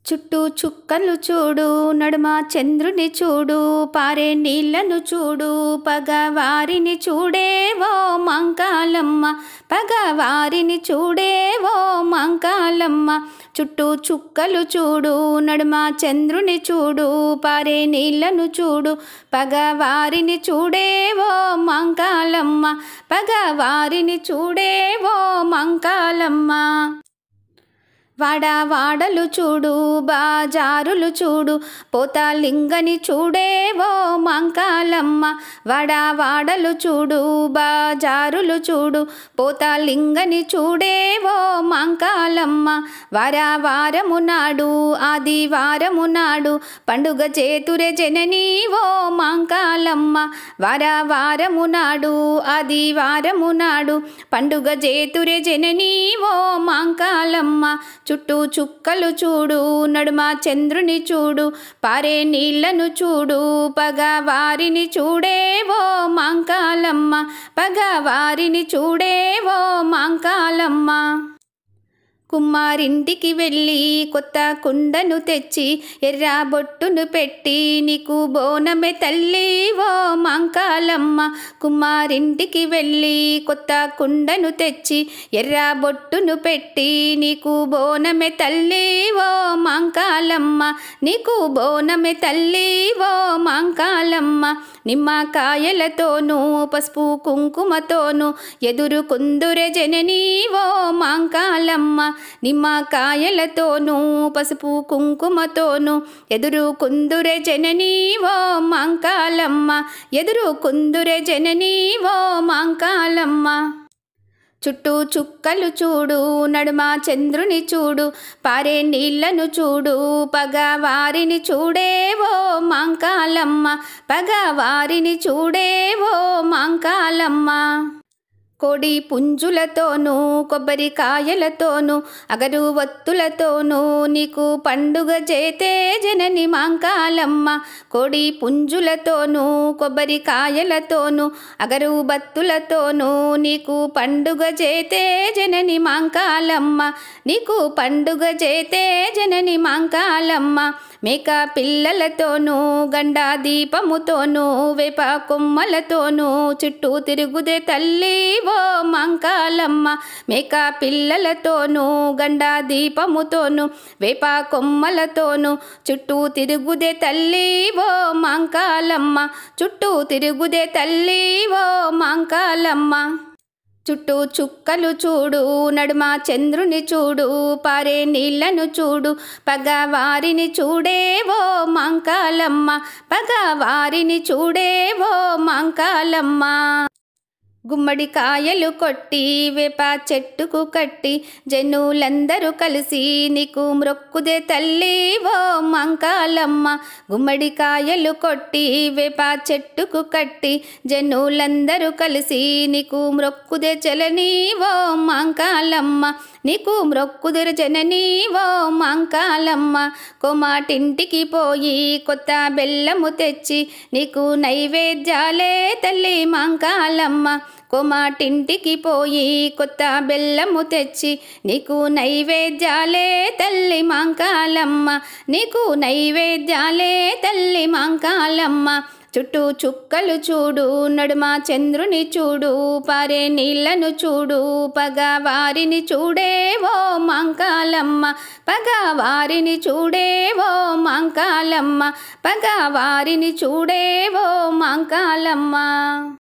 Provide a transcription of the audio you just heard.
చుట్టూ చుక్కలు చూడు నడుమ చంద్రుని చూడు పారే నీళ్లను చూడు పగవారిని చూడేవో మంకాలమ్మ పగవారిని చూడేవో మంకాలమ్మ చుట్టూ చుక్కలు చూడు నడుమ చంద్రుని చూడు పారే నీళ్లను చూడు పగవారిని చూడేవో మంకాలమ్మ పగవారిని చూడేవో మంకాలమ్మ వాడ వాడలు చూడు బాజారులు చూడు పోతాలింగని చూడేవో మంకాలమ్మ వాడ వాడలు చూడు బాజారులు చూడు పోతాలింగని చూడేవో మంకాలమ్మ వార వారము నాడు ఆదివారము నాడు పండుగ చేతురే జననీవో మంకాలమ్మ వార వారము నాడు ఆదివారము నాడు పండుగ చేతురే జననీవో మంకాలమ్మ చుట్టూ చుక్కలు చూడు నడుమ చంద్రుని చూడు పారే నీళ్లను చూడు పగవారిని చూడేవో మంకాలమ్మ పగవారిని చూడేవో మంకాలమ్మ కుమ్మారింటికి వెళ్ళి కొత్త కుండను తెచ్చి ఎర్ర బొట్టును పెట్టి నీకు బోనమే తల్లి ఓ మంకాలమ్మ కుమ్మారింటికి వెళ్ళి కొత్త కుండను తెచ్చి ఎర్ర బొట్టును పెట్టి నీకు బోనమే తల్లి ఓ మంకాలమ్మ నీకు బోనమే తల్లి ఓ మంకాలమ్మ నిమ్మకాయలతోనూ పసుపు కుంకుమతోనూ ఎదురు కుందురె జననీ ఓ మంకాలమ్మ నిమ్మకాయలతోనూ పసుపు కుంకుమతోనూ ఎదురు కుందురె జననీ ఓ మంకాలమ్మ ఎదురు కుందురె జననీ ఓ మంకాలమ్మ చుట్టూ చుక్కలు చూడు నడుమ చంద్రుని చూడు పారే నీళ్లను చూడు పగవారిని చూడేవో మంకాలమ్మ పగవారిని చూడేవో మంకాలమ్మ కోడి పుంజులతోనూ కొబ్బరికాయలతోనూ అగరు వత్తులతోనూ నీకు పండుగ చేతే జనని మాంకాలమ్మ కోడి పుంజులతోనూ కొబ్బరికాయలతోనూ అగరు బత్తులతోనూ నీకు పండుగ చేతే జనని మాంకాలమ్మ నీకు పండుగ చేతే జనని మాంకాలమ్మ మేక పిల్లలతోనూ గండా దీపముతోనూ వేప కొమ్మలతోనూ చుట్టూ తిరుగుదే తల్లి ఓ మంకాలమ్మ మేక పిల్లలతోనూ గండా దీపముతోనూ వేప కొమ్మలతోనూ చుట్టూ తిరుగుదే తల్లి ఓ మంకాలమ్మ చుట్టూ తిరుగుదే తల్లి ఓ మంకాలమ్మ చుట్టూ చుక్కలు చూడు నడుమ చంద్రుని చూడు పారే నీళ్లను చూడు పగవారిని చూడేవో మంకాలమ్మ పగవారిని చూడేవో మంకాలమ్మ గుమ్మడికాయలు కొట్టి వేప చెట్టుకు కట్టి జనులందరూ కలిసి నీకు మ్రొక్కుదే తల్లి ఓ మంకాలమ్మ గుమ్మడికాయలు కొట్టి వేప చెట్టుకు కట్టి జనులందరూ కలిసి నీకు మ్రొక్కుదే చలని ఓ మంకాలమ్మ నీకు మ్రొక్కుదురు జననీ ఓ మంకాలమ్మ కొమాటింటికి పోయి కొత్త బెల్లము తెచ్చి నీకు నైవేద్యాలే తల్లి మంకాలమ్మ కొమాటింటికి పోయి కొత్త బెల్లము తెచ్చి నీకు నైవేద్యాలే తల్లి మంకాలమ్మ నీకు నైవేద్యాలే తల్లి మంకాలమ్మ చుట్టూ చుక్కలు చూడు నడుమ చంద్రుని చూడు పారే నీళ్లను చూడు పగవారిని చూడేవో మంకాలమ్మ పగవారిని చూడేవో మంకాలమ్మ పగవారిని చూడేవో మంకాలమ్మ